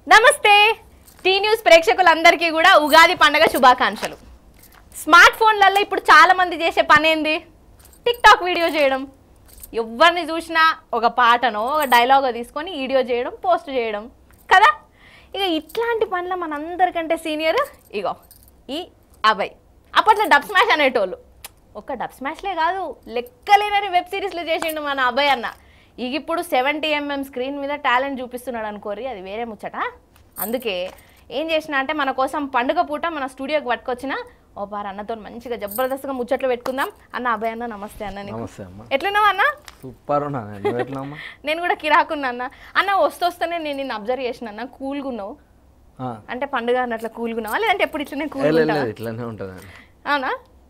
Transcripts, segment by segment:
నమస్తే tea news ప్రేక్షకులందరికీ కూడా ఉగాది పండగ శుభాకాంక్షలు స్మార్ట్ ఫోన్లలో ఇప్పుడు చాలా మంది చేసే పని ఏంది టిక్ టాక్ వీడియో చేయడం ఎవరిని చూసినా ఒక పాటనో ఒక డైలాగో తీసుకొని వీడియో చేయడం పోస్ట్ చేయడం కదా ఇక ఇట్లాంటి పనుల మనందరికంటే సీనియర్ ఇగో ఈ అబ్బాయి అప్పట్లో డబ్ స్మాష్ అనేటోళ్ళు ఒక్క డబ్ స్మాష్లే కాదు లెక్కలేనని వెబ్ సిరీస్లు చేసిండు మన అబ్బాయి అన్న ఇక ఇప్పుడు సెవెంటీ ఎంఎం స్క్రీన్ మీద టాలెంట్ చూపిస్తున్నాడు అనుకోరి అది వేరే ముచ్చట అందుకే ఏం చేసిన అంటే మన కోసం పండుగ పూట మన స్టూడియోకి పట్టుకొచ్చిన ఓ పార అన్నతో మంచిగా జబర్దస్త్గా ముచ్చట్లు పెట్టుకుందాం అన్న అబ్బాయి అన్న నమస్తే అన్న నీకు నమస్తే అమ్మ ఎట్లున్నావు అన్న సూపర్ ఉన్నా నువ్వు ఎట్లా అమ్మా నేను కూడా కిరాకున్నా అన్న అన్న వస్తూ వస్తూనే నేను నిన్ను అబ్జర్వ్ చేసిన అన్న కూల్గా ఉన్నావు ఆ, అంటే పండుగ అన్నట్లు కూల్గా ఉన్నావా లేదంటే ఎప్పుడు ఇట్లనే ఏ కూల్గా లేదు, ఉంటావా లేదు, ఇట్లానే ఉంటుందండి అవునా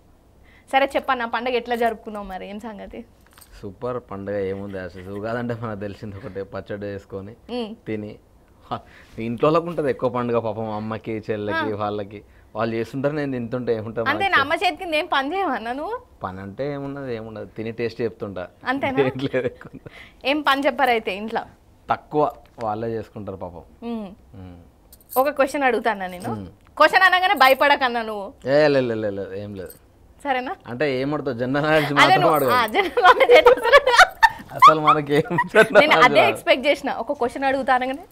సరే చెప్పన్న పండుగ ఎట్లా జరుపుకున్నావు మరి ఏం సంగతి సూపర్ పండుగ ఏముంది అసలు ఉగాదంటే మనకు తెలిసింది ఒకటే పచ్చడి వేసుకొని ఉమ్, తిని హ, ఇంట్లో ఉంటుంది ఎక్కువ పండుగ పాపం అమ్మకి చెల్లెకి వాళ్ళకి వాళ్ళు చేస్తుంటారు నేను తింటుంటే ఏముంటుంది అంతే నా అమ్మ చేతి కింద ఏం పని చేయమన్నా నువ్వు పని అంటే ఏమున్నది ఏమున్నది తిని టేస్ట్ చెప్తుంటా అంతేనా? ఏం లేదు ఎక్కువ. ఏం పని చెప్పారు అయితే ఇంట్లో తక్కువ వాళ్ళే చేసుకుంటారు పాపం ఉమ్. ఉమ్. ఒక క్వశ్చన్ అడుగుతానా నేను క్వశ్చన్ అనగానే భయపడకన్నా నువ్వు ఏ లేదు లేదు, లేదు, లేదు, ఏం లేదు సరేనా అంటే ఏమడుతావు జనరల్ నాలెడ్జ్ అదే మాత్రం నువ్వు అడగదు ఆ, జనరల్ నాలెడ్జ్ అయితే అసలు మనకి ఏం general నేను knowledge అదే రాదు. ఎక్స్పెక్ట్ చేసిన ఒక క్వశ్చన్ అడుగుతానగానే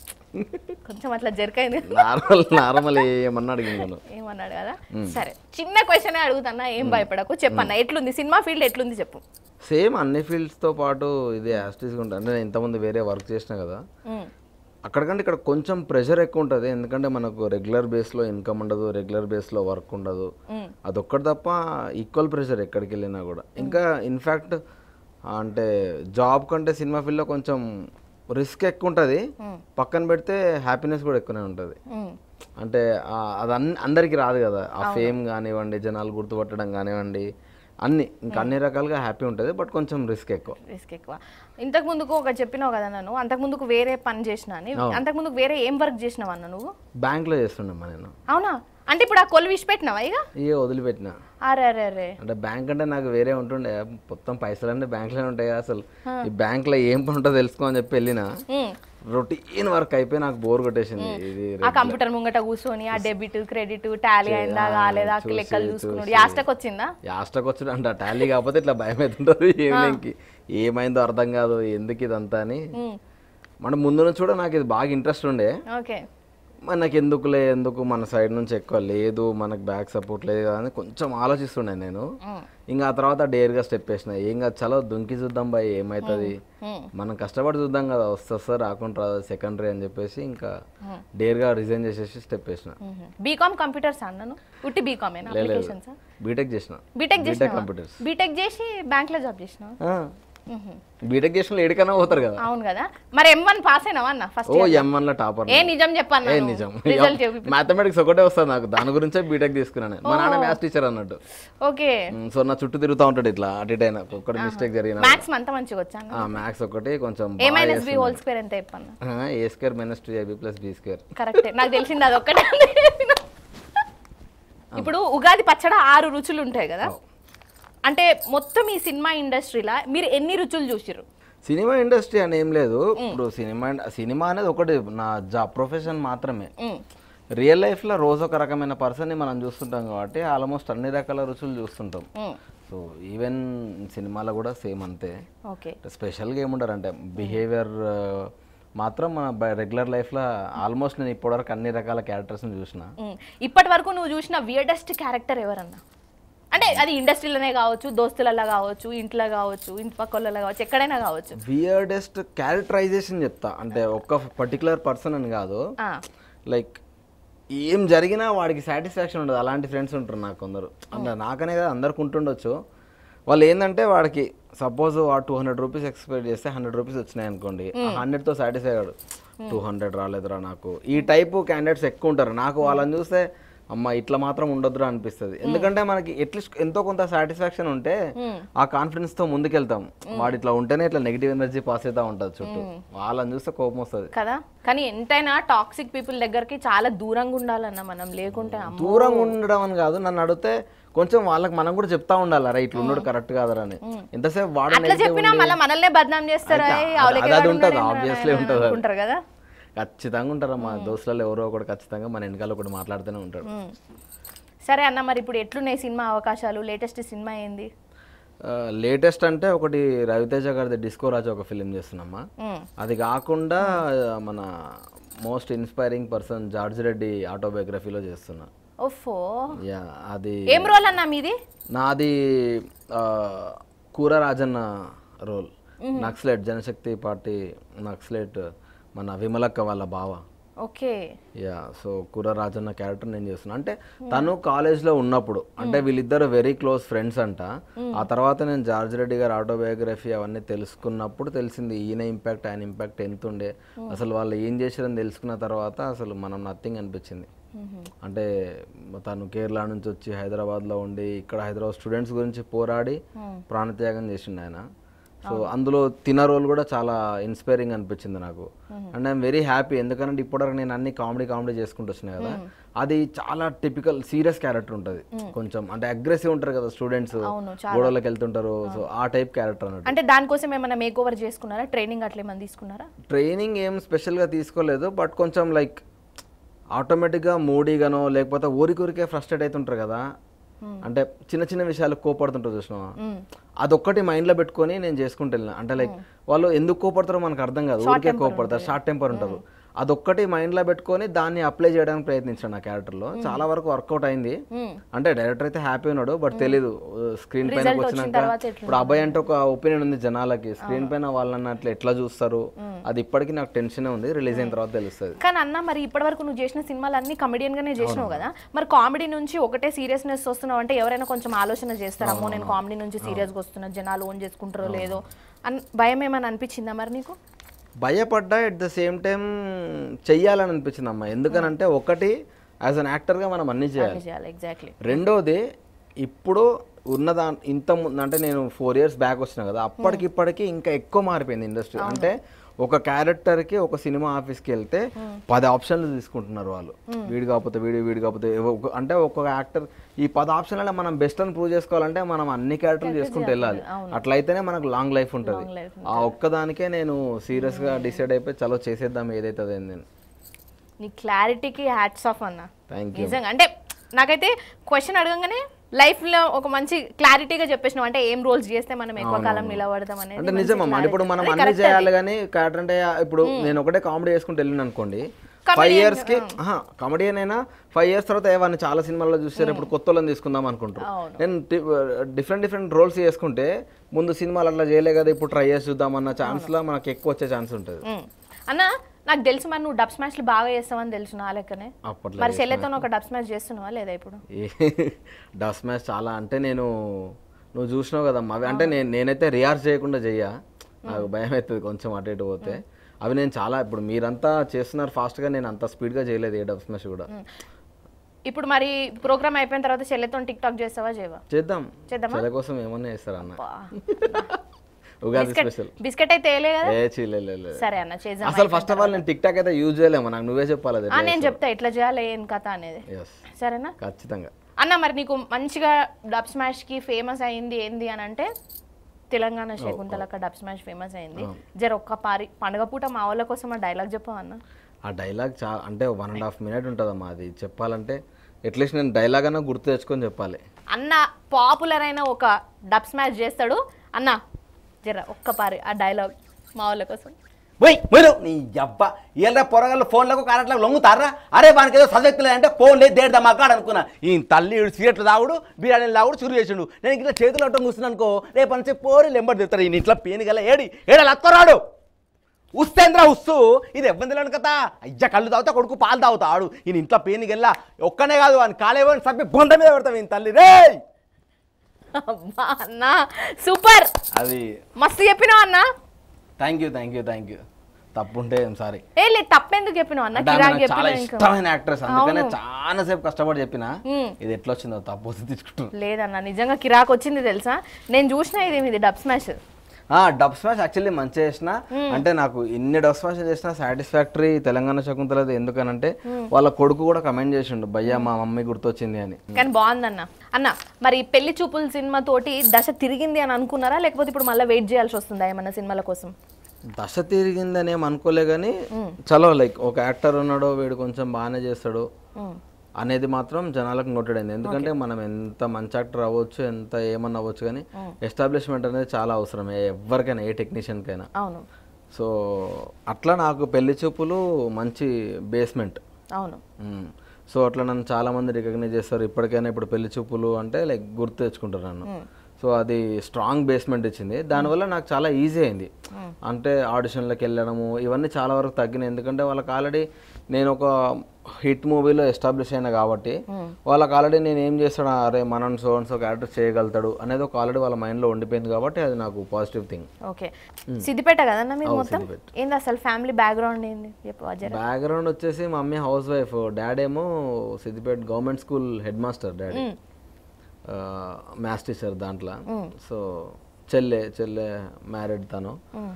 కొంచెం అట్లా జరికైంది నార్మల్ నార్మల్ ఏమన్నా అడిగింది మనం ఏమన్నాడు కదా సరే చిన్న క్వశ్చన్ అడుగుతానా ఏం భయపడకు చెప్పన్నా ఎట్లుంది సినిమా ఫీల్డ్ ఎట్లుంది చెప్పు సేమ్ అన్ని ఫీల్డ్స్తో పాటు ఇది యాస్టీస్గా ఉంటుంది అంటే నేను ఇంతకుముందు వేరే వర్క్ చేసిన కదా ఉమ్, అక్కడికంటే ఇక్కడ కొంచెం ప్రెషర్ ఎక్కువ ఉంటుంది ఎందుకంటే మనకు రెగ్యులర్ బేస్లో ఇన్కమ్ ఉండదు రెగ్యులర్ బేస్లో వర్క్ ఉండదు ఉమ్, అదొక్కటి తప్ప ఈక్వల్ ప్రెషర్ ఎక్కడికి వెళ్ళినా కూడా ఇంకా ఇన్ఫ్యాక్ట్ అంటే జాబ్ కంటే సినిమా ఫీల్డ్లో కొంచెం రిస్క్ ఎక్కువ ఉంటుంది ఉమ్, పక్కన పెడితే హ్యాపీనెస్ కూడా ఎక్కువనే ఉంటుంది ఉమ్, అంటే ఆ, అది అన్ అందరికీ రాదు కదా ఆ ఫేమ్ కానివ్వండి జనాలు గుర్తుపట్టడం కానివ్వండి అన్ని ఇంకా అన్ని రకాలుగా హ్యాపీ ఉంటుంది బట్ కొంచెం రిస్క్ ఎక్కువ రిస్క్ ఎక్కువ ఇంతకు ముందుకు ఒక చెప్పినావు కదా నన్ను అంతకు ముందుకు వేరే పని చేసిన అని అంతకు ముందుకు వేరే ఏం వర్క్ చేసినావు అన్న నువ్వు బ్యాంక్లో చేస్తుండమ్మా నేను అవునా అంటే ఇప్పుడు ఆ కొలు విసి పెట్టినావా ఇక ఇక వదిలిపెట్టిన అరే అరే అరే అంటే బ్యాంక్ అంటే నాకు వేరే ఉంటుండే మొత్తం పైసలు అంటే బ్యాంక్లోనే ఉంటాయి కదా అసలు ఈ బ్యాంక్లో ఏం పని ఉంటుందో తెలుసుకో అని చెప్పి వెళ్ళిన ఉమ్, రొటీన్ వర్క్ అయిపోయి నాకు బోర్ కొట్టేసింది ఇది ఆ కంప్యూటర్ ముంగట కూర్చొని ఆ డెబిట్ క్రెడిట్ టాలీ అయిందా కాలేదా లెక్కలు చూసుకున్నాడు యాస్టక్ వచ్చిందా యాస్టక్ వచ్చి అంటే టాలీ కాకపోతే ఇట్లా భయం అవుతుంటుంది ఈవినింగ్కి ఏమైందో అర్థం కాదు ఎందుకు ఇదంతా అని ఉమ్, మన ముందు నుంచి కూడా నాకు ఇది బాగా ఇంట్రెస్ట్ ఉండే ఓకే మనకి ఎందుకులే ఎందుకు మన సైడ్ నుంచి ఎక్కువ లేదు మనకు బ్యాక్ సపోర్ట్ లేదు కదా అని కొంచెం ఆలోచిస్తుండే నేను ఉమ్, ఇంకా ఆ తర్వాత డేర్గా స్టెప్ వేసిన ఏం కాదు చలో దుంకి చూద్దాం బాయ్ ఏమవుతుంది ఉమ్, మనం కష్టపడి చూద్దాం కదా వస్తే వస్తే రాకుండా రాదు సెకండరీ అని చెప్పేసి ఇంకా డేర్గా రిజైన్ చేసేసి స్టెప్ వేసిన బీకామ్ కంప్యూటర్స్ అన్నాను ఉట్టి బీకామ్ ఏనా అప్లికేషన్స్ బీటెక్ చేసిన బీటెక్ బీటెక్ చేసిన కంప్యూటర్స్ బీటెక్ చేసి బ్యాంక్లో జాబ్ చేసినావా బీటెక్ చేసిన ఏడికైనా పోతారు కదా అవును కదా మరి ఎం వన్ పాస్ అయినావా అన్న ఫస్ట్ ఓ ఎం వన్లో టాపర్ ఏ నిజం చెప్పన్నా ఏ నిజం రిజల్ట్ చెప్పి మ్యాథమెటిక్స్ ఒకటే వస్తుంది నాకు దాని గురించే బీటెక్ తీసుకున్నాను మా నాన్న మ్యాథ్స్ టీచర్ అన్నట్టు ఓకే ఉమ్, సో నా చుట్టూ తిరుగుతూ ఉంటాడు ఇట్లా అటు ఇటు అయినా ఒక్కటి మిస్టేక్ జరిగిన మ్యాథ్స్ అంత మంచిగా వచ్చాను మ్యాథ్స్ ఒకటి కొంచెం A minus B whole square ఎంత చెప్పన్న A square minus two AB plus B square కరెక్టే నాకు తెలిసింది అది ఒక్కటే ఇప్పుడు ఉగాది పచ్చడ ఆరు రుచులు ఉంటాయి కదా అంటే మొత్తం ఈ సినిమా ఇండస్ట్రీలో మీరు ఎన్ని రుచులు చూసిర్రు సినిమా ఇండస్ట్రీ అని ఏం లేదు ఇప్పుడు సినిమా సినిమా అనేది ఒకటి నా జాబ్ ప్రొఫెషన్ మాత్రమే ఉమ్, రియల్ లైఫ్లో రోజు ఒక రకమైన పర్సన్ని మనం చూస్తుంటాం కాబట్టి ఆల్మోస్ట్ అన్ని రకాల రుచులు చూస్తుంటాం ఉమ్, సో ఈవెన్ సినిమాలో కూడా సేమ్ అంతే ఓకే స్పెషల్గా ఏముంటారు అంటే బిహేవియర్ మాత్రం మన రెగ్యులర్ లైఫ్లో ఆల్మోస్ట్ నేను ఇప్పటివరకు అన్ని రకాల క్యారెక్టర్స్ని చూసిన ఉమ్, ఇప్పటి వరకు నువ్వు చూసిన వియర్డెస్ట్ క్యారెక్టర్ ఎవరన్నా అంటే అది ఇండస్ట్రీలోనే కావచ్చు దోస్తులలో కావచ్చు ఇంట్లో కావచ్చు ఇంటి పక్కలలో కావచ్చు ఎక్కడైనా కావచ్చు వియర్డెస్ట్ క్యారెక్టరైజేషన్ చెప్తా అంటే ఒక్క పర్టికులర్ పర్సన్ అని కాదు ఆ, లైక్ ఏం జరిగినా వాడికి సాటిస్ఫాక్షన్ ఉండదు అలాంటి ఫ్రెండ్స్ ఉంటారు నాకు కొందరు అంటే నాకనే కదా అందరికి ఉంటుండొచ్చు వాళ్ళు ఏంటంటే వాడికి సపోజ్ ఆ టూ హండ్రెడ్ రూపీస్ ఎక్స్పెక్ట్ చేస్తే హండ్రెడ్ రూపీస్ వచ్చినాయి అనుకోండి ఆ హండ్రెడ్తో సాటిస్ఫై అయ్యాడు టూ హండ్రెడ్ రాలేదురా నాకు ఈ టైపు క్యాండిడేట్స్ ఎక్కువ ఉంటారు నాకు వాళ్ళని చూస్తే అమ్మ ఇట్లా మాత్రం ఉండొద్దురా అనిపిస్తుంది ఎందుకంటే మనకి ఎట్లీస్ట్ ఎంతో కొంత సాటిస్ఫాక్షన్ ఉంటే ఆ కాన్ఫిడెన్స్ తో ముందుకెళ్తాం వాడు ఇట్లా ఉంటేనే ఇట్లా నెగిటివ్ ఎనర్జీ పాస్ అవుతా ఉంటుంది చుట్టూ వాళ్ళని చూస్తే కోపం వస్తుంది కదా కానీ ఎంతైనా టాక్సిక్ పీపుల్ దగ్గరికి చాలా దూరంగా ఉండాలన్న మనం లేకుంటే అమ్మో. దూరంగా ఉండడం అని కాదు నన్ను అడిగితే కొంచెం వాళ్ళకి మనం కూడా చెప్తా ఉండాలి రా ఇట్లా ఉన్నాడు కరెక్ట్ కాదరా అని ఎంతసేపు వాడు అట్లా చెప్పినా మళ్ళీ మనల్నే బద్నాం చేస్తారా అయితే "ఏయ్, అది- అవలేకే అది వాడు ఉంటుంది, ఉన్నాడు, obviously ఆయన" ఉంటుంది అది. అనుకుంటారు కదా ఖచ్చితంగా ఉంటారు మా దోస్తులలో ఎవరో ఒకటి ఖచ్చితంగా మన వెనకాల ఒకటి మాట్లాడుతూనే ఉంటాడు మ్మ్. సరే అన్న మరి ఇప్పుడు ఎట్లున్నాయి సినిమా అవకాశాలు లేటెస్ట్ సినిమా ఏంది లేటెస్ట్ అంటే ఒకటి రవితేజ గారిది డిస్కో రాజు ఒక ఫిలిం చేస్తున్నామా మ్మ్. అది కాకుండా మన most inspiring person George Reddy ఆటోబయోగ్రఫీలో చేస్తున్నా ఓఫో యా అది ఏం రోల్ అన్న మీది నాది ఆ, కూర Rajanna role naxalite Janashakti party naxalite మన విమలక్క వాళ్ళ బావ ఓకే యా సో కూర రాజన్న క్యారెక్టర్ నేను చేస్తున్నా అంటే తను కాలేజ్లో ఉన్నప్పుడు అంటే వీళ్ళిద్దరు వెరీ క్లోజ్ ఫ్రెండ్స్ అంట ఆ తర్వాత నేను జార్జ్ రెడ్డి గారి ఆటోబయోగ్రఫీ అవన్నీ తెలుసుకున్నప్పుడు తెలిసింది ఈయన ఇంపాక్ట్ ఆయన ఇంపాక్ట్ ఎంత ఉండే అసలు వాళ్ళు ఏం చేశారని తెలుసుకున్న తర్వాత అసలు మనం నథింగ్ అనిపించింది అంటే తను కేరళ నుంచి వచ్చి హైదరాబాద్లో ఉండి ఇక్కడ హైదరాబాద్ స్టూడెంట్స్ గురించి పోరాడి ప్రాణత్యాగం చేసిండు ఆయన సో అందులో తిన రోల్ కూడా చాలా ఇన్స్పైరింగ్ అనిపించింది నాకు అండ్ ఐఎమ్ వెరీ హ్యాపీ ఎందుకంటే ఇప్పటివరకు నేను అన్ని కామెడీ కామెడీ చేసుకుంటూ వచ్చినాయి కదా అది చాలా టిపికల్ సీరియస్ క్యారెక్టర్ ఉంటుంది కొంచెం అంటే అగ్రెసివ్ ఉంటారు కదా స్టూడెంట్స్ అవును, గోడలకు వెళ్తుంటారు సో ఆ టైప్ క్యారెక్టర్ అన్నట్టు అంటే దానికోసం ఏమైనా మేక్ ఓవర్ చేసుకున్నారా ట్రైనింగ్ అట్లా ఏమైనా తీసుకున్నారా ట్రైనింగ్ ఏం స్పెషల్గా తీసుకోలేదు బట్ కొంచెం లైక్ ఆటోమేటిక్గా మూడీగానో లేకపోతే ఊరికూరికే ఫ్రస్ట్రేట్ అవుతుంటారు కదా అంటే చిన్న చిన్న విషయాలు కోపడుతుంటారు చూసినావా అదొక్కటి మైండ్లో పెట్టుకొని నేను చేసుకుంటూ వెళ్ళిన అంటే లైక్ వాళ్ళు ఎందుకు కోపడతారో మనకు అర్థం కాదు ఊరికే కోపడతారు షార్ట్ టెంపర్ ఉంటారు అదొక్కటి మైండ్లో పెట్టుకొని దాన్ని అప్లై చేయడానికి ప్రయత్నించాను నా క్యారెక్టర్లో చాలా వరకు వర్కౌట్ అయింది అంటే డైరెక్టర్ అయితే హ్యాపీ ఉన్నాడు బట్ తెలీదు స్క్రీన్ పైన వచ్చినాక తర్వాత ఇప్పుడు అబ్బాయి అంటే ఒక ఒపీనియన్ ఉంది జనాలకి స్క్రీన్ పైన వాళ్ళని అట్లా ఎట్లా చూస్తారు అది ఇప్పటికీ నాకు టెన్షన్ ఉంది రిలీజ్ అయిన తర్వాత తెలుస్తుంది కానీ అన్న మరి ఇప్పటివరకు నువ్వు చేసిన సినిమాలు అన్ని కమెడియన్ గానే చేసినావు కదా మరి కామెడీ నుంచి ఒకటే సీరియస్నెస్ వస్తున్నావు అంటే ఎవరైనా కొంచెం ఆలోచన చేస్తారు అమ్మో నేను కామెడీ నుంచి సీరియస్ గా వస్తున్నా జనాలు ఓన్ చేసుకుంటారో లేదో అని భయం ఏమైనా అనిపించిందా మరి నీకు భయపడ్డా ఎట్ ద సేమ్ టైం చెయ్యాలని అనిపించింది అమ్మ ఎందుకనంటే ఒకటి యాజ్ అన్ యాక్టర్గా మనం అన్ని చేయాలి చేయాలి ఎగ్జాక్ట్లీ రెండోది ఇప్పుడు ఉన్నదా ఇంత ముందు అంటే నేను ఫోర్ ఇయర్స్ బ్యాక్ వచ్చిన కదా అప్పటికి ఇప్పటికి ఇంకా ఎక్కువ మారిపోయింది ఇండస్ట్రీ అంటే ఒక క్యారెక్టర్కి ఒక సినిమా ఆఫీస్కి వెళ్తే పది ఆప్షన్లు తీసుకుంటున్నారు వాళ్ళు వీడి కాకపోతే వీడి వీడి కాకపోతే ఏవో ఒక- అంటే ఒక్కొక్క యాక్టర్ ఈ పది ఆప్షన్లలో మనం బెస్ట్ అని ప్రూవ్ చేసుకోవాలంటే మనం అన్ని క్యారెక్టర్లు చేసుకుంటూ వెళ్ళాలి అట్లయితేనే మనకు లాంగ్ లైఫ్ ఉంటుంది life ఆ ఒక్కదానికే నేను సీరియస్గా డిసైడ్ అయిపోయి చలో చేసేద్దాం ఏదైతే అదేంది నేను నీ క్లారిటీకి హ్యాట్స్ ఆఫ్ అన్న థ్యాంక్ యూ నిజంగా అంటే నాకైతే క్వశ్చన్ అడగంగానే లైఫ్ లో ఒక మంచి క్లారిటీగా చెప్పేసినావు అంటే ఏం రోల్స్ చేస్తే మనం ఎక్కువ కాలం నిలబడదాం అనేది అంటే మంచి నిజమమ్మా అంటే ఇప్పుడు clarity. మనం అదే అన్ని correct చేయాలి కానీ క్యారెక్టర్ అంటే ఇప్పుడు నేను ఒకటే కామెడీ చేసుకుంటూ వెళ్ళిన అనుకోండి ఫైవ్ ఇయర్స్ కి కామెడియన్ అయినా ఫైవ్ ఇయర్స్ తర్వాత ఏమన్నా చాలా సినిమాల్లో చూసారు ఇప్పుడు కొత్త వాళ్ళని తీసుకుందాం అనుకుంటారు అవును. నేను డిఫరెంట్ డిఫరెంట్ రోల్స్ చేసుకుంటే ముందు సినిమాలు అట్లా చేయలే కదా ఇప్పుడు ట్రై చేసి చూద్దామన్న ఛాన్స్ లో మనకి ఎక్కువ వచ్చే ఛాన్స్ ఉంటుంది ఉమ్. అన్న నాకు తెలుసు మరి నువ్వు డబ్ స్మాష్లు బాగా చేస్తావని తెలుసు నా లెక్కనే అప్పట్లో మరి చెల్లెతో ఒక డబ్ స్మాష్ చేస్తున్నావా లేదా ఇప్పుడు డస్ మ్యాచ్ చాలా అంటే నేను నువ్వు చూసినావు కదమ్మా అవి అంటే నేను నేనైతే రియార్స్ చేయకుండా చెయ్య నాకు భయం అవుతుంది కొంచెం అటు ఇటు పోతే అవి నేను చాలా ఇప్పుడు మీరంతా చేస్తున్నారు ఫాస్ట్గా నేను అంత స్పీడ్గా చేయలేదు ఏ డబ్ స్మాష్ కూడా ఇప్పుడు మరి ప్రోగ్రామ్ అయిపోయిన తర్వాత చెల్లెతో టిక్ టాక్ చేస్తావా చేయవా చేద్దాం చేద్దామా? చెల కోసం ఏమన్నా చేస్తారు అన్న ఉగాది స్పెషల్ బిస్కెట్ అయితే వేయలే కదా ఏ చీలే సరే అన్న చేద్దాం అసలు ఫస్ట్ ఆఫ్ ఆల్ నేను టిక్ టాక్ అయితే యూజ్ చేయలేము నాకు నువ్వే చెప్పాలి అది ఆ, నేను చెప్తా ఎట్లా చేయాలి ఏం కథ అనేది ఎస్ సరేనా ఖచ్చితంగా అన్న మరి నీకు మంచిగా డబ్ స్మాష్ కి ఫేమస్ అయింది ఏంది అని అంటే తెలంగాణ శకుంతలక డబ్ స్మాష్ ఫేమస్ అయింది జర ఒక్క పారి పండుగ పూట మా వాళ్ళ కోసం ఆ డైలాగ్ చెప్పావు అన్న ఆ డైలాగ్ చా అంటే వన్ అండ్ హాఫ్ మినిట్ ఉంటుందమ్మా అది చెప్పాలంటే అట్లీస్ట్ నేను డైలాగ్ అన్నా గుర్తు తెచ్చుకొని చెప్పాలి అన్న పాపులర్ అయిన ఒక డబ్ స్మాష్ చేస్తాడు అన్న జర ఒక్క పారి ఆ డైలాగ్ మా వాళ్ళ కోసం పోయి మీరు నీ అబ్బా ఏళ్ళ పొరగాళ్ళు ఫోన్లకు కారట్లకు లొంగుతారా అరే వానికి ఏదో చదివెక్కలేదు అంటే ఫోన్ లేదు దేడదా మాకాడు అనుకున్నా ఈ తల్లి ఈడు సిగరెట్లు తాగుడు బిర్యానీలు తాగుడు చురు చేసిండు నేను ఇట్లా చేతులు అట్టం కూర్చున్నాను అనుకో రేపు అని చెప్పి పోరి లెంబడి చెప్తారు ఈ ఇంట్లో పేను గల ఏడి ఏడాలి అత్తరాడు ఉస్తేంద్ర ఉస్తు ఇది ఇబ్బందిలేను కదా అయ్య కళ్ళు తాగుతా కొడుకు పాలు తాగుతాడు ఈయన ఇంట్లో పేను గెల్లా ఒక్కనే కాదు అని కాలేవని సబ్బి బొంద మీద పెడతావు ఈయన తల్లి రే అబ్బా అన్న సూపర్ అది మస్తు చెప్పినావు అన్న thank you thank you thank you తప్పుంటే సారీ ఏ లేదు తప్పెందుకు చెప్పినావు అన్న అంటే ఆమె కిరాక్ నాకు చాలా చెప్పినావు ఇంకా ఇష్టమైన యాక్ట్రెస్ అందుకనే చాలా సేపు కష్టపడి చెప్పిన మ్మ్. ఇది ఎట్లా వచ్చిందో తప్పు వస్తే తీసుకుంటున్నాను లేదన్న నిజంగా కిరాక్ వచ్చింది తెలుసా నేను చూసిన ఇది ఇది Dubsmash Dubsmash actually మంచి చేసిన అంటే నాకు ఇన్ని డబ్ స్మాష్ చేసిన సాటిస్ఫాక్టరీ తెలంగాణ శకుంతలది ఎందుకనంటే వాళ్ళ కొడుకు కూడా కమెంట్ చేసిండు భయ్యా మా మమ్మీ గుర్తొచ్చింది అని కానీ బాగుందన్న అన్న మరి పెళ్లి చూపుల సినిమా తోటి దశ తిరిగింది అని అనుకున్నారా లేకపోతే ఇప్పుడు మళ్ళీ వెయిట్ చేయాల్సి వస్తుందా ఏమన్నా సినిమాల కోసం దశ తిరిగిందని ఏం అనుకోలే కానీ చలో లైక్ ఒక యాక్టర్ ఉన్నాడో వీడు కొంచెం బాగానే చేస్తాడు మ్మ్. అనేది మాత్రం జనాలకు నోటెడైంది ఎందుకంటే మనం ఎంత మంచి యాక్టర్ అవ్వచ్చు ఎంత ఏమన్నా అవ్వచ్చు కానీ ఎస్టాబ్లిష్మెంట్ అనేది చాలా అవసరం ఏ- ఎవరికైనా ఏ టెక్నీషియన్కైనా అవును సో అట్లా నాకు పెళ్లి చూపులు మంచి బేస్మెంట్ అవును సో అట్లా నన్ను చాలా మంది రికగ్నైజ్ చేస్తారు ఇప్పటికైనా ఇప్పుడు పెళ్లి చూపులు అంటే లైక్ గుర్తు తెచ్చుకుంటారు నన్ను సో అది స్ట్రాంగ్ బేస్మెంట్ ఇచ్చింది దానివల్ల నాకు చాలా ఈజీ అయింది అంటే ఆడిషన్లకు వెళ్ళడము ఇవన్నీ చాలా వరకు తగ్గినాయి ఎందుకంటే వాళ్ళకి ఆల్రెడీ నేను ఒక హిట్ మూవీలో ఎస్టాబ్లిష్ అయినా కాబట్టి వాళ్ళకి ఆల్రెడీ నేను ఏం చేస్తాడు అరే మనం సో అండ్ సో క్యారెక్టర్ చేయగలుగుతాడు అనేది ఒక ఆల్రెడీ వాళ్ళ మైండ్లో ఉండిపోయింది కాబట్టి అది నాకు పాజిటివ్ థింగ్ ఓకే సిద్దిపేట కదన్నా మీరు మొత్తం ఏంది అసలు ఫ్యామిలీ బ్యాక్గ్రౌండ్ ఏంది చెప్పు జర బ్యాక్గ్రౌండ్ వచ్చేసి మా మమ్మీ హౌస్ వైఫ్ డాడీ ఏమో Siddipet government school headmaster daddy maths teacher దాంట్లో సో చెల్లె చెల్లె మ్యారీడ్ తను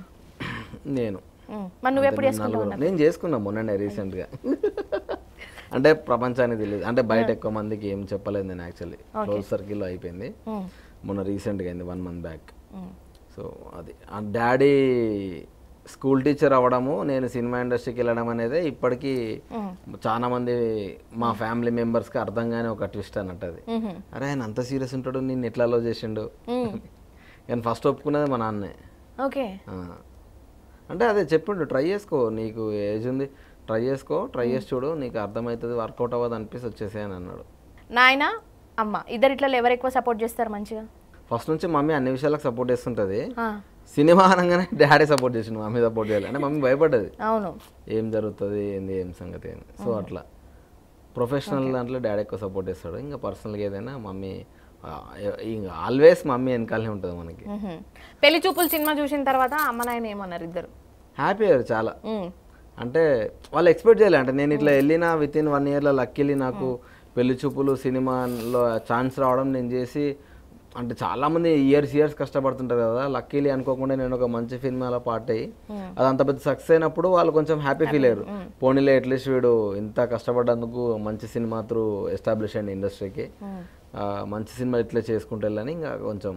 నేను మ్మ్. మరి నువ్వు ఎప్పుడు అంతే, నలుగురు. నేను చేసుకున్నా మొన్ననే రీసెంట్గా అంటే ప్రపంచానికి తెలియదు అంటే బయట ఎక్కువ మందికి ఏం చెప్పలేదు నేను యాక్చువల్లీ క్లోజ్ సర్కిల్లో అయిపోయింది మొన్న రీసెంట్గా అయింది వన్ మంత్ బ్యాక్ సో అది ఆ డాడీ స్కూల్ టీచర్ అవ్వడము నేను సినిమా ఇండస్ట్రీకి వెళ్ళడం అనేది ఇప్పటికీ చాలా మంది మా ఫ్యామిలీ మెంబర్స్కి అర్థం కాని ఒక ట్విస్ట్ అన్నట్టు అది అరే ఆయన అంత సీరియస్ ఉంటాడు నేను ఎట్లా అలో చేసిండు నేను ఫస్ట్ ఒప్పుకున్నది మా నాన్నే ఓకే ఆ. అంటే అదే చెప్పిండు ట్రై చేసుకో నీకు ఏజ్ ఉంది ట్రై చేసుకో ట్రై చేసి చూడు నీకు అర్థమవుతుంది వర్కౌట్ అవ్వదు అనిపిస్తే వచ్చేసేయని అన్నాడు నాయన అమ్మ ఇద్దరు ఇట్లా ఎవరు ఎక్కువ సపోర్ట్ చేస్తారు మంచిగా ఫస్ట్ నుంచి మమ్మీ అన్ని విషయాలకు సపోర్ట్ చేస్తుంటుంది ఆ, సినిమా అనగానే డాడీ సపోర్ట్ చేసిండు మమ్మీ సపోర్ట్ చేయాలి అంటే మమ్మీ భయపడ్డది అవును ఏం జరుగుతుంది ఏంది ఏం సంగతి అని సో అట్లా ప్రొఫెషనల్ దాంట్లో డాడీ ఎక్కువ సపోర్ట్ చేస్తాడు ఇంకా పర్సనల్గా ఏదైనా మమ్మీ ఆ, ఇంకా ఆల్వేస్ మమ్మీ వెనకాలనే ఉంటుంది మనకి మ్హూ. పెళ్లి చూపులు సినిమా చూసిన తర్వాత అమ్మ నాయన ఏమన్నారు ఇద్దరు హ్యాపీ అయ్యారు చాలా మ్మ్. అంటే వాళ్ళు ఎక్స్పెక్ట్ చేయలే అంటే నేను ఇట్లా వెళ్ళిన విత్ ఇన్ వన్ ఇయర్లో లక్కిలి నాకు పెళ్లి చూపులు సినిమాలో ఛాన్స్ రావడం నేను చేసి అంటే చాలా మంది ఇయర్స్ ఇయర్స్ కష్టపడుతుంటారు కదా లక్కీలీ అనుకోకుండా నేను ఒక మంచి సినిమాలో పార్ట్ అయ్యి అది అంత పెద్ద సక్సెస్ అయినప్పుడు వాళ్ళు కొంచెం హ్యాపీ ఫీల్ అయ్యారు పోనీలే అట్లీస్ట్ వీడు ఇంత కష్టపడ్డందుకు మంచి సినిమా త్రూ ఎస్టాబ్లిష్ అయ్యింది ఇండస్ట్రీకి మంచి సినిమా ఇట్లా చేసుకుంటే వెళ్ళని ఇంకా కొంచెం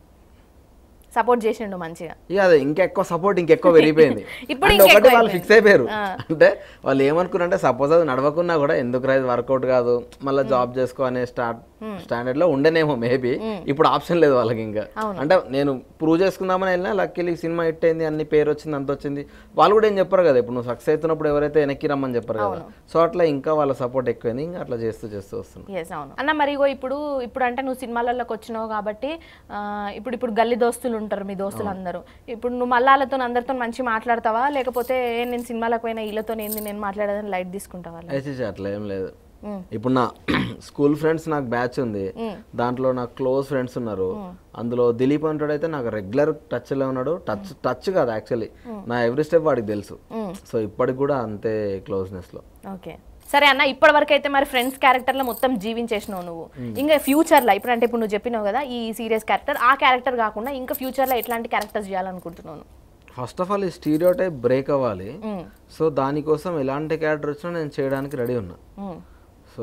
సపోర్ట్ చేసిండు మంచిగా ఇక అదే ఇంకెక్కువ సపోర్ట్ ఇంకెక్కువ పెరిగిపోయింది ఇప్పుడు అంటే ఒకటి ఇంకెక్కువ వాళ్ళు ఫిక్స్ అయిపోయారు ఆ. అంటే వాళ్ళు ఏమనుకున్నారంటే సపోజ్ అది నడవకున్నా కూడా ఎందుకు రైజ్ వర్కౌట్ కాదు మళ్ళీ జాబ్ చేసుకో అనే స్టార్ట్ స్టాండర్డ్ లో ఉండేనేమో మేబీ ఇప్పుడు ఆప్షన్ లేదు వాళ్ళకి ఇంకా అంటే నేను ప్రూవ్ చేసుకుందామని వెళ్ళినా లక్కీలీ సినిమా హిట్ అయింది అన్ని పేరు వచ్చింది అంత వచ్చింది వాళ్ళు కూడా ఏం చెప్పారు కదా ఇప్పుడు నువ్వు సక్సెస్ అవుతున్నప్పుడు ఎవరైతే వెనక్కి రమ్మని చెప్పారు కదా సో అట్లా ఇంకా వాళ్ళ సపోర్ట్ ఎక్కువైంది ఇంకా అట్లా చేస్తూ చేస్తూ వస్తున్నాం ఎస్ అవును అన్న మరి ఇగో ఇప్పుడు ఇప్పుడు అంటే నువ్వు సినిమాలలోకి వచ్చినావు కాబట్టి ఆ, ఇప్పుడు ఇప్పుడు గల్లీ దోస్తులు ఉంటారు మీ దోస్తులు అందరూ ఇప్పుడు నువ్వు మళ్ళీ వాళ్ళతో అందరితో మంచి మాట్లాడతావా లేకపోతే "ఏ, నేను సినిమాలకు పోయినా వీళ్ళతో ఏంది నేను మాట్లాడదని లైట్ తీసుకుంటావా వాళ్ళు? అయితే అట్లా ఏం లేదు మ్మ్. ఇప్పుడు నా స్కూల్ ఫ్రెండ్స్ నాకు బ్యాచ్ ఉంది దాంట్లో నాకు క్లోజ్ ఫ్రెండ్స్ ఉన్నారు అందులో దిలీప్ అంటాడు అయితే నాకు రెగ్యులర్ టచ్ లో ఉన్నాడు టచ్ టచ్ కాదు యాక్చువల్లీ నా ఎవ్రీ స్టెప్ వాడికి తెలుసు సో ఇప్పటికి కూడా అంతే క్లోజ్నెస్ లో ఓకే సరే అన్న ఇప్పటి వరకు అయితే మరి ఫ్రెండ్స్ క్యారెక్టర్లో మొత్తం జీవించేసినావు నువ్వు ఇంకా ఫ్యూచర్లో ఇప్పుడు అంటే ఇప్పుడు నువ్వు చెప్పినావు కదా ఈ సీరియస్ క్యారెక్టర్ ఆ క్యారెక్టర్ కాకుండా ఇంకా ఫ్యూచర్లో ఎట్లాంటి క్యారెక్టర్స్ చేయాలనుకుంటున్నావు నువ్వు? ఫస్ట్ ఆఫ్ ఆల్ ఈ స్టీరియో టైప్ బ్రేక్ అవ్వాలి మ్మ్. సో దానికోసం ఎలాంటి క్యారెక్టర్ వచ్చినా నేను చేయడానికి రెడీ ఉన్నా మ్మ్. సో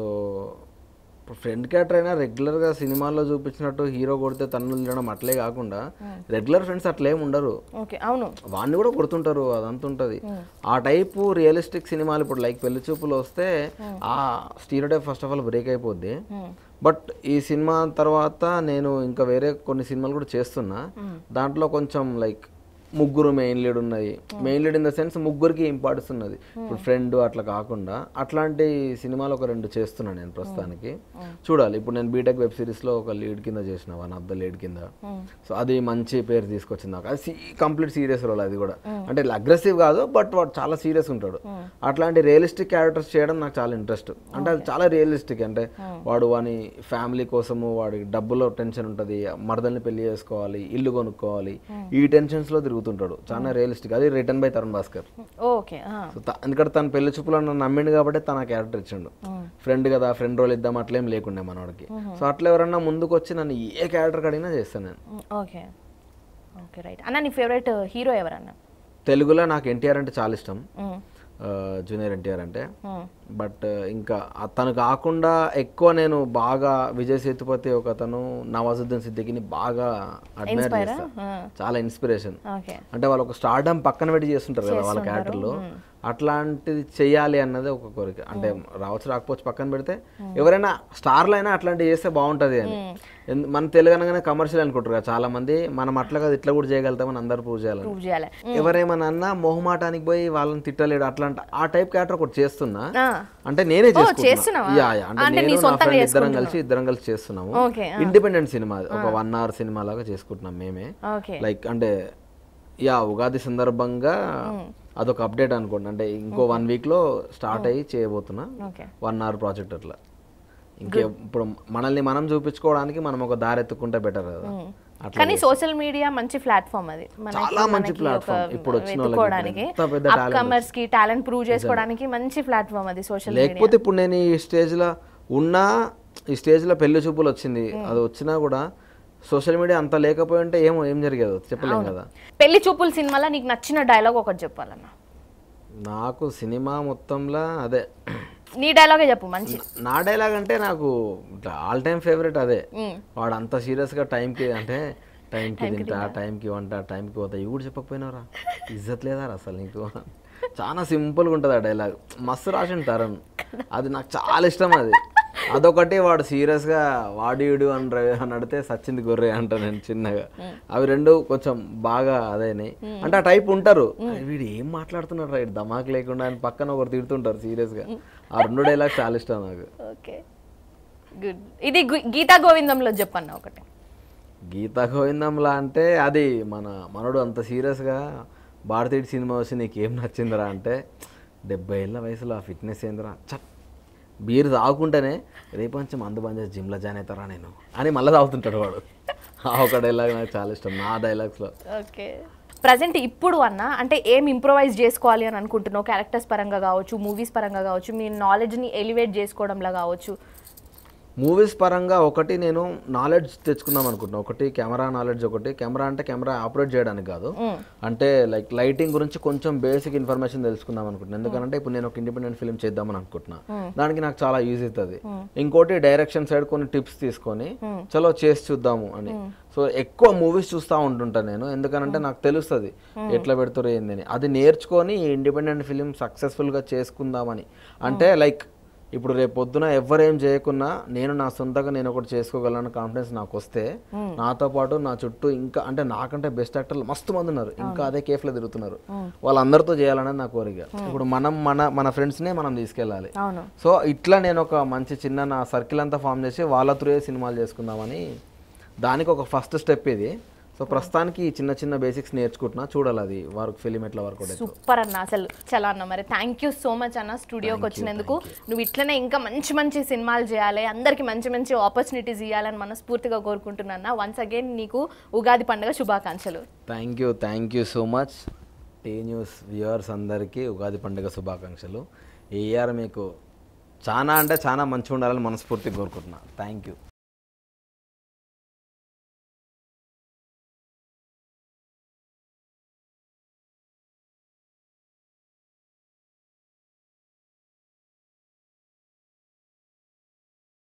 ఫ్రెండ్ క్యారెక్టర్ అయినా రెగ్యులర్గా సినిమాల్లో చూపించినట్టు హీరో కొడితే తన్నులు తినడం అట్లే కాకుండా రెగ్యులర్ ఫ్రెండ్స్ అట్లేం ఉండరు ఓకే అవును వాడిని కూడా కొడుతుంటారు అదంతా ఉంటుంది ఆ టైపు రియలిస్టిక్ సినిమాలు ఇప్పుడు లైక్ పెళ్లి చూపులు వస్తే ఆ stereotype first of all break అయిపోద్ది బట్ ఈ సినిమా తర్వాత నేను ఇంకా వేరే కొన్ని సినిమాలు కూడా చేస్తున్నా దాంట్లో కొంచెం లైక్ ముగ్గురు మెయిన్ లీడ్ ఉన్నది main lead in the sense ముగ్గురికి ఇంపార్టెన్స్ ఉన్నది ఇప్పుడు ఫ్రెండ్ అట్లా కాకుండా అట్లాంటి సినిమాలు ఒక రెండు చేస్తున్నాను నేను ప్రస్తుతానికి చూడాలి ఇప్పుడు నేను బీటెక్ వెబ్ సిరీస్ లో ఒక లీడ్ కింద చేసిన వన్ ఆఫ్ ద లీడ్ కింద సో అది మంచి పేరు తీసుకొచ్చింది నాకు అది కంప్లీట్ సీరియస్ రోల్ అది కూడా అంటే అగ్రెసివ్ కాదు బట్ వాడు చాలా సీరియస్ ఉంటాడు అట్లాంటి రియలిస్టిక్ క్యారెక్టర్స్ చేయడం నాకు చాలా ఇంట్రెస్ట్ అంటే అది చాలా రియలిస్టిక్ అంటే వాడు వాని ఫ్యామిలీ కోసము వాడికి డబ్బులో టెన్షన్ ఉంటుంది మరదల్ని పెళ్లి చేసుకోవాలి ఇల్లు కొనుక్కోవాలి ఈ టెన్షన్స్ లో తిరుగుతుంటాడు చాలా రియలిస్టిక్ అది return by Tarun Bhaskar okay ఆ. సో త- ఎందుకంటే తన పెళ్లి చూపులో నన్ను నమ్మిండు కాబట్టి తన క్యారెక్టర్ ఇచ్చిండు ఫ్రెండ్ కదా ఫ్రెండ్ రోల్ ఇద్దాం అట్లేం లేకుండే మనోడికి సో అట్లా ఎవరన్నా ముందుకు వచ్చి నన్ను ఏ క్యారెక్టర్ అడిగినా చేస్తాను నేను మ్మ్. ఓకే ఓకే రైట్ అన్న నీ ఫేవరెట్ హీరో ఎవరన్నా తెలుగులో నాకు ఎన్టీఆర్ అంటే చాలా ఇష్టం మ్మ్. జూనియర్ ఎన్టీఆర్ అంటే Hmm. బట్ ఇంకా అతను కాకుండా ఎక్కువ నేను బాగా విజయ్ సేతుపతి ఒక అతను నవాజుద్దీన్ సిద్దికిని బాగా అడ్మైర్ Inspire ఆ? చేస్తా Hmm. చాలా ఇన్స్పిరేషన్ ఓకే అంటే వాళ్ళు ఒక స్టార్డమ్ పక్కన పెట్టి చేస్తుంటారు కదా వాళ్ళ క్యారెక్టర్లో అట్లాంటిది చెయ్యాలి అన్నది ఒక కోరిక అంటే రావచ్చు రాకపోవచ్చు పక్కన పెడితే ఎవరైనా స్టార్లు అయినా అట్లాంటివి చేస్తే బాగుంటది అని ఎందు- మన తెలుగు అనగానే కమర్షియల్ అనుకుంటారు కదా చాలా మంది మనం అట్లా కాదు ఇట్లా కూడా చేయగలుగుతామని అందరు ప్రూవ్ చేయాలని ప్రూవ్ చేయాలి ఎవరేమన్నా అన్నా మొహమాటానికి పోయి వాళ్ళని తిట్టలేడు అట్లాంటి ఆ టైప్ క్యారెక్టర్ ఒకటి చేస్తున్నా ఆ. అంటే నేనే చేస్తున్నావా? చేసుకుంటున్నా యా, యా. అంటే అంటే నీ నేను నా సొంతంగా friend ఇద్దరం కలిసి ఇద్దరం కలిసి చేస్తున్నాము ఓకే ఇండిపెండెంట్ సినిమా అది. ఒక వన్ అవర్ సినిమా లాగా చేసుకుంటున్నాం మేమే ఓకే లైక్ అంటే యా ఉగాది సందర్భంగా అదొక అప్డేట్ అనుకోండి అంటే ఇంకో వన్ వీక్ లో స్టార్ట్ అయ్యి చేయబోతున్నా ఓకే వన్ అవర్ ప్రాజెక్ట్ అట్లా ఇంకే ఇప్పుడు మనల్ని మనం చూపించుకోవడానికి మనం ఒక దారి ఎత్తుకుంటే బెటర్ కదా అట్లా కానీ సోషల్ మీడియా మంచి ప్లాట్ఫామ్ అది మనకి- చాలా మంచి మనకి platform. ఒక ఇప్పుడు వచ్చిన వాళ్ళకి వెతుక్కోవడానికి ఎంత పెద్ద అప్ కమర్స్ కి టాలెంట్ ప్రూవ్ చేసుకోవడానికి మంచి ప్లాట్ఫామ్ అది సోషల్ మీడియా లేకపోతే ఇప్పుడు నేను ఈ స్టేజ్ లో ఉన్నా ఈ స్టేజ్ లో పెళ్లి చూపులు వచ్చింది అది వచ్చినా కూడా సోషల్ మీడియా అంత లేకపోయి ఉంటే ఏమో ఏం జరిగేది చెప్పలేం కదా పెళ్లి చూపుల సినిమాలో నీకు నచ్చిన డైలాగ్ ఒకటి చెప్పాలన్న నాకు సినిమా మొత్తంలో అదే నీ డైలాగే చెప్పు మంచి నా డైలాగ్ అంటే నాకు ఆల్ టైమ్ ఫేవరెట్ అదే మ్మ్. వాడు అంత సీరియస్గా టైంకి అంటే టైంకి తింటా టైంకి వంట టైంకి పోతా ఇవి కూడా చెప్పకపోయినారా ఇజ్జత్ లేదా అసలు నీకు చాలా సింపుల్గా ఉంటుంది ఆ డైలాగ్ మస్తు రాసిండు తరుణ్ అది నాకు చాలా ఇష్టం అది అదొకటి వాడు సీరియస్గా వాడు ఈడు అని ర- అని అడితే సచ్చింది గొర్రె అంట నేను చిన్నగా అవి రెండు కొంచెం బాగా అదేనాయి అంటే ఆ టైప్ ఉంటారు అరే వీడు ఏం మాట్లాడుతున్నాడు రైట్ దమాక్ లేకుండా అని పక్కన ఒకరు తిడుతుంటారు సీరియస్గా ఆ రెండు డైలాగ్ చాలా ఇష్టం నాకు ఓకే గుడ్ ఇది గు- గీతా గోవిందంలో చెప్పన్న ఒకటి గీతా గోవిందంలా అంటే అది మన మనోడు అంత సీరియస్గా భారతీయుడు సినిమా వచ్చి నీకు ఏం నచ్చిందిరా అంటే డెబ్బై ఏళ్ళ వయసులో ఆ ఫిట్నెస్ ఏందిరా చట్ బీర్ తాగుకుంటేనే రేపు నుంచి మందు బంద్ చేసి జిమ్లో జాయిన్ అవుతారా నేను అని మళ్ళీ తాగుతుంటాడు వాడు ఆ ఒక డైలాగ్ నాకు చాలా ఇష్టం నా డైలాగ్స్లో ఓకే ప్రజెంట్ ఇప్పుడు అన్న అంటే ఏం ఇంప్రొవైజ్ చేసుకోవాలి అని అనుకుంటున్నావు క్యారెక్టర్స్ పరంగా కావచ్చు మూవీస్ పరంగా కావచ్చు మీ నాలెడ్జ్ని ఎలివేట్ చేసుకోవడంలో కావచ్చు మూవీస్ పరంగా ఒకటి నేను నాలెడ్జ్ తెచ్చుకుందాం అనుకుంటున్నాను ఒకటి కెమెరా నాలెడ్జ్ ఒకటి కెమెరా అంటే కెమెరా ఆపరేట్ చేయడానికి కాదు అంటే లైక్ లైటింగ్ గురించి కొంచెం బేసిక్ ఇన్ఫర్మేషన్ తెలుసుకుందాం అనుకుంటున్నాను ఎందుకంటే ఇప్పుడు నేను ఒక ఇండిపెండెంట్ ఫిల్మ్ చేద్దామని అనుకుంటున్నా దానికి నాకు చాలా యూజ్ అవుతుంది ఇంకోటి డైరెక్షన్ సైడ్ కొన్ని టిప్స్ తీసుకొని చలో చేసి చూద్దాము అని సో ఎక్కువ మూవీస్ చూస్తూ ఉంటుంటాను నేను ఎందుకనంటే నాకు తెలుస్తుంది ఎట్లా పెడుతారు ఏందని అది నేర్చుకొని ఇండిపెండెంట్ ఫిలిం సక్సెస్ఫుల్గా చేసుకుందామని అంటే లైక్ ఇప్పుడు రేపు పొద్దున ఎవరేం చేయకున్నా నేను నా సొంతంగా నేను ఒకటి చేసుకోగలను కాన్ఫిడెన్స్ నాకు వస్తే నాతో పాటు నా చుట్టూ ఇంకా అంటే నాకంటే బెస్ట్ యాక్టర్లు మస్తు మంది ఉన్నారు ఇంకా అదే కేఫ్లో తిరుగుతున్నారు వాళ్ళందరితో చేయాలనేది నా కోరిక ఇప్పుడు మనం మన మన ఫ్రెండ్స్నే మనం తీసుకెళ్ళాలి అవును సో ఇట్లా నేను ఒక మంచి చిన్న నా సర్కిల్ అంతా ఫామ్ చేసి వాళ్ళ త్రూయే సినిమాలు చేసుకుందామని దానికి ఒక ఫస్ట్ స్టెప్ ఇది సో ప్రస్తుతానికి ఈ చిన్న చిన్న బేసిక్స్ నేర్చుకుంటున్నా చూడాలి అది వర్క్ ఫిలిం ఎట్లా వర్క్ అవుతుంది సూపర్ అన్న అసలు చాలా అన్న మరి థ్యాంక్ యూ సో మచ్ అన్న స్టూడియోకి వచ్చినందుకు నువ్వు ఇట్లనే ఇంకా మంచి మంచి సినిమాలు చేయాలి అందరికి మంచి మంచి ఆపర్చునిటీస్ ఇవ్వాలని మనస్ఫూర్తిగా కోరుకుంటున్నా వన్స్ అగైన్ నీకు ఉగాది పండుగ శుభాకాంక్షలు thank you thank you so much T News viewers అందరికీ ఉగాది పండుగ శుభాకాంక్షలు ఈ ఇయర్ మీకు చాలా అంటే చాలా మంచిగా ఉండాలని మనస్ఫూర్తిగా కోరుకుంటున్నా థ్యాంక్ యూ